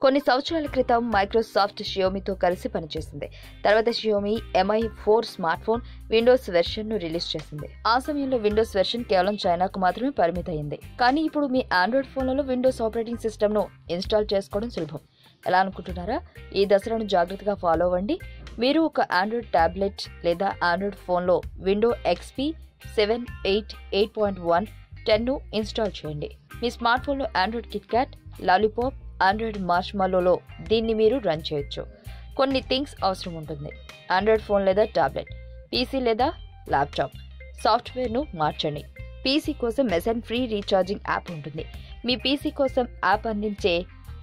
కొన్ని సంవత్సరాల క్రితం మైక్రోసాఫ్ట్ షియోమితో కలిసి పనిచేసింది తర్వాత Xiaomi Mi four smart phone Windows version ను రిలీజ్ చేసింది ఆ సమయంలో విండోస్ వెర్షన్ కేవలం చైనాకు మాత్రమే పరిమితమైంది కానీ ఇప్పుడు మీ ఆండ్రాయిడ్ ఫోన్లలో విండోస్ ఆపరేటింగ్ సిస్టమ్ ను ఇన్స్టాల్ చేసుకోవడం సులభం ఎలా అనుకుంటున్నారా ఈ దశలను జాగ్రత్తగా ఫాలో అవ్వండి మీరు ఒక ఆండ్రాయిడ్ టాబ్లెట్ లేదా ఆండ్రాయిడ్ ఫోన్లో window XP seven eight eight point one టెన్ను ఇన్స్టాల్ చేయండి మీ స్మార్ట్ ఫోన్లో Android KitKat Lollipop Android మార్ష్మలోలో దీన్ని మీరు రన్ చేయొచ్చు కొన్ని థింగ్స్ అవసరం ఉంటుంది ఆండ్రాయిడ్ ఫోన్ లేదా టాబ్లెట్ పీసీ లేదా ల్యాప్టాప్ సాఫ్ట్వేర్ను మార్చండి పీసీ కోసం మెసన్ ఫ్రీ రీఛార్జింగ్ యాప్ ఉంటుంది మీ పీసీ కోసం యాప్ అందించే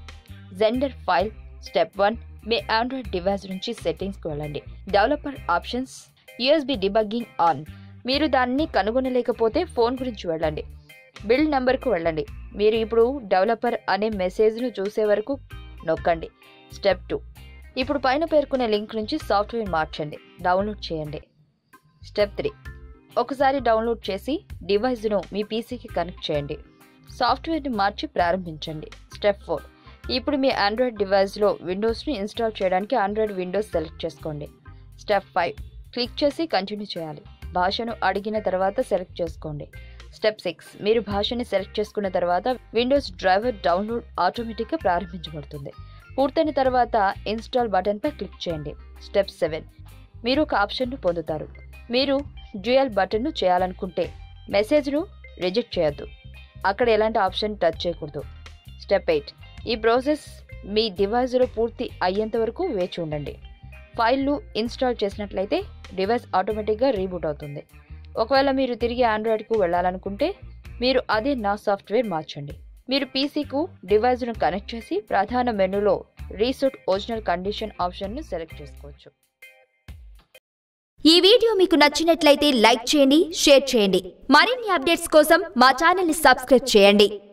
జెండర్ ఫైల్ స్టెప్ వన్ మీ ఆండ్రాయిడ్ డివైస్ నుంచి సెట్టింగ్స్కి వెళ్ళండి developer options USB debugging on మీరు దాన్ని కనుగొనలేకపోతే ఫోన్ గురించి వెళ్ళండి బిల్డ్ నెంబర్కు వెళ్ళండి మీరు ఇప్పుడు డెవలపర్ అనే మెసేజ్ను చూసే వరకు నొక్కండి స్టెప్ టూ ఇప్పుడు పైన పేర్కొనే లింక్ నుంచి సాఫ్ట్వేర్ మార్చండి డౌన్లోడ్ చేయండి స్టెప్ త్రీ ఒకసారి డౌన్లోడ్ చేసి డివైస్ను మీ పీసీకి కనెక్ట్ చేయండి సాఫ్ట్వేర్ని మార్చి ప్రారంభించండి స్టెప్ ఫోర్ ఇప్పుడు మీ ఆండ్రాయిడ్ డివైస్లో విండోస్ని ఇన్స్టాల్ చేయడానికి ఆండ్రాయిడ్ విండోస్ సెలెక్ట్ చేసుకోండి స్టెప్ ఫైవ్ క్లిక్ చేసి కంటిన్యూ చేయాలి భాషను అడిగిన తర్వాత సెలెక్ట్ చేసుకోండి స్టెప్ సిక్స్ మీరు భాషని సెలెక్ట్ చేసుకున్న తర్వాత విండోస్ డ్రైవర్ డౌన్లోడ్ ఆటోమేటిక్గా ప్రారంభించబడుతుంది పూర్తయిన తర్వాత ఇన్స్టాల్ బటన్పై క్లిక్ చేయండి స్టెప్ సెవెన్ మీరు ఒక ఆప్షన్ను పొందుతారు మీరు డ్యూయల్ బటన్ను చేయాలనుకుంటే మెసేజ్ను రిజెక్ట్ చేయొద్దు అక్కడ ఎలాంటి ఆప్షన్ టచ్ చేయకూడదు స్టెప్ ఎయిట్ ఈ ప్రాసెస్ మీ డివైస్లో పూర్తి అయ్యేంత వరకు వేచి ఉండండి ఫైల్ను ఇన్స్టాల్ చేసినట్లయితే డివైస్ ఆటోమేటిక్గా రీబూట్ అవుతుంది ఒకవేళ మీరు తిరిగి ఆండ్రాయిడ్కు వెళ్ళాలనుకుంటే మీరు అదే నా సాఫ్ట్వేర్ మార్చండి మీరు పీసీకు డివైస్ను కనెక్ట్ చేసి ప్రధాన మెనూలో రీసెట్ ఒరిజినల్ కండిషన్ ఆప్షన్ను సెలెక్ట్ చేసుకోవచ్చు ఈ వీడియో మీకు నచ్చినట్లయితే లైక్ చేయండి షేర్ చేయండి మరిన్ని అప్డేట్స్ కోసం మా ఛానల్ని సబ్స్క్రైబ్ చేయండి